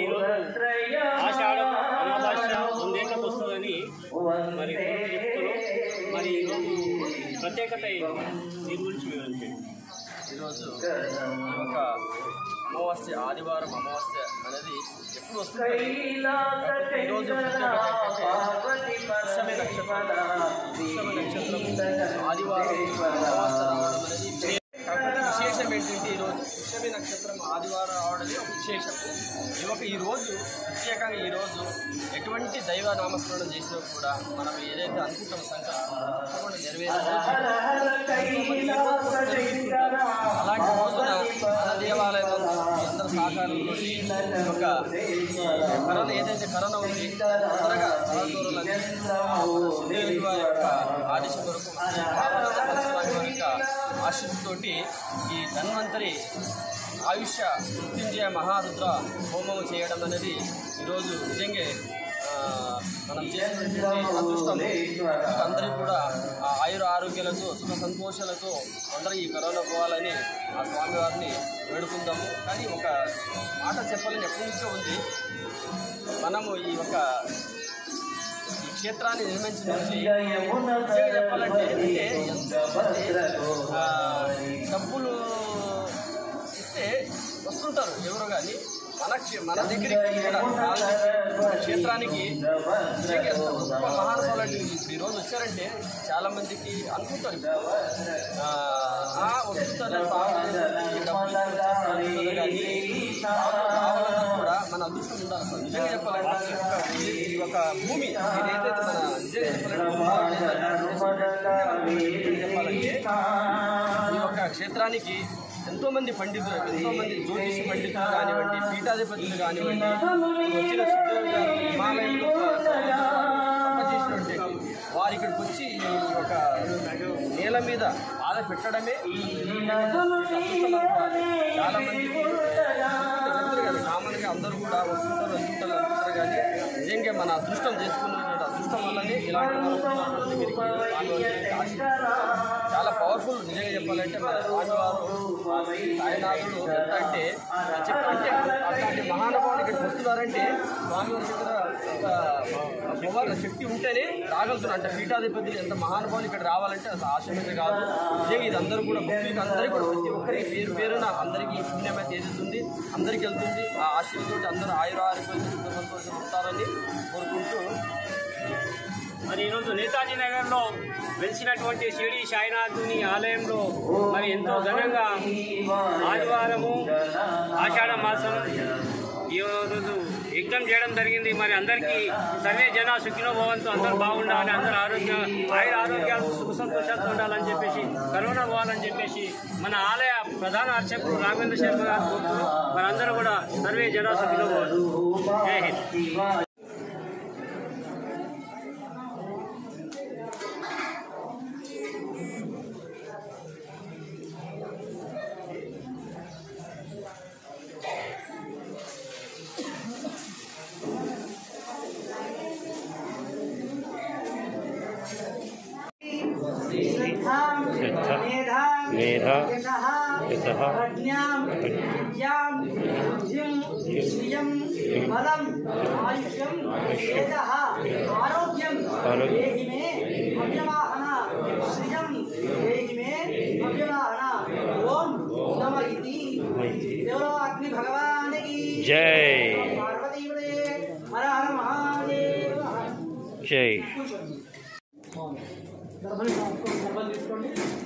ఈరోజు ఆషాఢం అమావాస్య వందేళ్ళకి వస్తుందని మరి పూర్వీకులు చెప్తున్నారు మరి ఈరోజు ప్రత్యేకత ఏంటి? దీని గురించి వివరించండి ఈరోజు ఈ యొక్క అమావాస్య ఆదివారం అమావాస్య అనేది ఎప్పుడు వస్తుంది కాకపోతే ఈరోజు ప్రత్యేకత ఏంటంటే పుష్యమి నక్షత్రం పుష్యమి నక్షత్రం ఆదివారం అమావాస్య రావడం అనేది కాకపోతే విశేషం ఏంటంటే ఈరోజు పుష్యమి నక్షత్రం ఆదివారం రావడమే ఒక విశేషం ఈ ఒక ఈ రోజు ప్రత్యేకంగా ఈ రోజు ఎటువంటి దైవ నామస్మరణ చేసినా కూడా మనం ఏదైతే అనుకుంటాం సంకల్పం తప్పకుండా నెరవేరే రోజు అలాంటి రోజున మన దేవాలయంలో అందరి సహకారంతో ఒక కరోనా ఏదైతే కరోనా ఉంది త్వరగా కరోనా యొక్క ఆదేశం కొరకు శ్రీ భావనాథ స్వామి వారి యొక్క ఆశీస్సుతోటి ఈ ధన్వంతరి ఆయుష్య మృత్యుంజయ మహారుద్ర హోమం చేయడం అనేది ఈరోజు నిజంగా ఆ, మనం చేసినటువంటి అదృష్టం అందరికీ కూడా ఆ ఆయుర ఆరోగ్యాలతో సుఖ సంతోషాలతో అందరూ ఈ కరోనా పోవాలని ఆ స్వామివారిని వేడుకుందాము కానీ ఒక మాట చెప్పాలని ఎప్పటి నుంచో ఉంది మనము ఈ ఒక ఈ క్షేత్రాన్ని నిర్మించిన నుంచి నిజంగా చెప్పాలంటే అంటే ఎంతోమంది ఆ, డబ్బులు ఇస్తే వస్తుంటారు ఎవరు కానీ మన క్షే- మన దగ్గరికి ఇక్కడ మన క్షేత్రానికి నిజంగా ఎంత గొప్ప మహానుభావులు అంటే ఇప్పుడు ఈరోజు వచ్చారంటే చాలా మందికి అనుకుంటారు ఇప్పుడు ఆ, ఆ, వస్తుంటారు బాగుంది, డబ్బులు ఇస్తారు కానీ రావాలన్నా కూడా మన అదృష్టం ఉండాలి అసలు నిజంగా చెప్పాలంటే ఈ యొక్క- ఈ ఒక భూమి ఏదైతే మన నిజంగా చెప్పాలంటే నిజంగా చెప్పాలంటే ఈ యొక్క క్షేత్రానికి ఎంతో మంది పండితులు ఎంతో మంది జ్యోతిష పండితులు కానివ్వండి పీఠాధిపతులు కానివ్వండి వచ్చిన సిద్ధులు గారు హిమాలయంలో చేసినటువంటి వారు ఇక్కడికి వచ్చి ఈ ఒక నేల మీద బాధ పెట్టడమే అదృష్టం అనుకోవాలి. చాలా మందికి చెప్తారు కదా కామన్గా అందరూ కూడా వస్తుంటారు వస్తుంటారు అనుకుంటారు కానీ నిజంగా మన అదృష్టం చేసుకున్నటువంటి అదృష్టం వల్లనే ఇలాంటి మన స్వామివారి దగ్గరికి స్వామివారి ఆశీస్సులు చాలా పవర్ఫుల్ నిజంగా చెప్పాలంటే మన స్వామివారు ఆ శ్రీ సాయినాథుడు ఎంత అంటే చెప్ప- అంటే అట్లాంటి మహానుభావులు ఇక్కడికి వస్తున్నారంటే స్వామివారి దగ్గర ఒక పవర్ శక్తి ఉంటేనే రాగలుగుతున్నారు అంటే పీఠాధిపతులు ఎంత మహానుభావులు ఇక్కడ రావాలంటే అసలు ఆశ్చర్యమే కాదు నిజంగా ఇది అందరూ కూడా భక్తులకి అందరికీ కూడా ప్రతి ఒక్కరికి పేరు పేరున అందరికీ పుణ్యమే తీరుతుంది అందరికీ వెళ్తుంది ఆ ఆశీర్వతో అందరూ ఆయుర ఆరోగ్యాలు సుఖ సంతోషం ఉంటారని కోరుకుంటూ మరి ఈరోజు నేతాజీ నగర్లో వెలిసినటువంటి షిరిడి సాయినాథుని ఆలయంలో మరి ఎంతో ఘనంగా ఆదివారము ఆషాఢ మాసం ఈ రోజు యజ్ఞం చేయడం జరిగింది మరి అందరికీ సర్వే జన సుఖినో భవంతు అందరూ బాగుండాలని అందరూ ఆరోగ్య ఆయుర ఆరోగ్యాలు సుఖ సంతోషాలతో ఉండాలని చెప్పేసి కరోనా పోవాలని చెప్పేసి మన ఆలయ ప్రధాన అర్చకుడు రాఘవేంద్ర శర్మ గారు కోరుతూ మరి అందరూ కూడా సర్వే జన సుఖినో భవంతు జై హింద్ श्रद्धा मेधा यशः प्रज्ञां विद्यां बुद्धिं श्रियं बलम् आयुष्यं वेदः आरोग्यं आरोग्यं। देहि मे अव्यवाहन श्रियं देहि मे अव्यवाहन ओम नम इति देवो अग्नि भगवान की जय पार्वती हर हर महादेव जय దర్భని సంబంధించుకోండి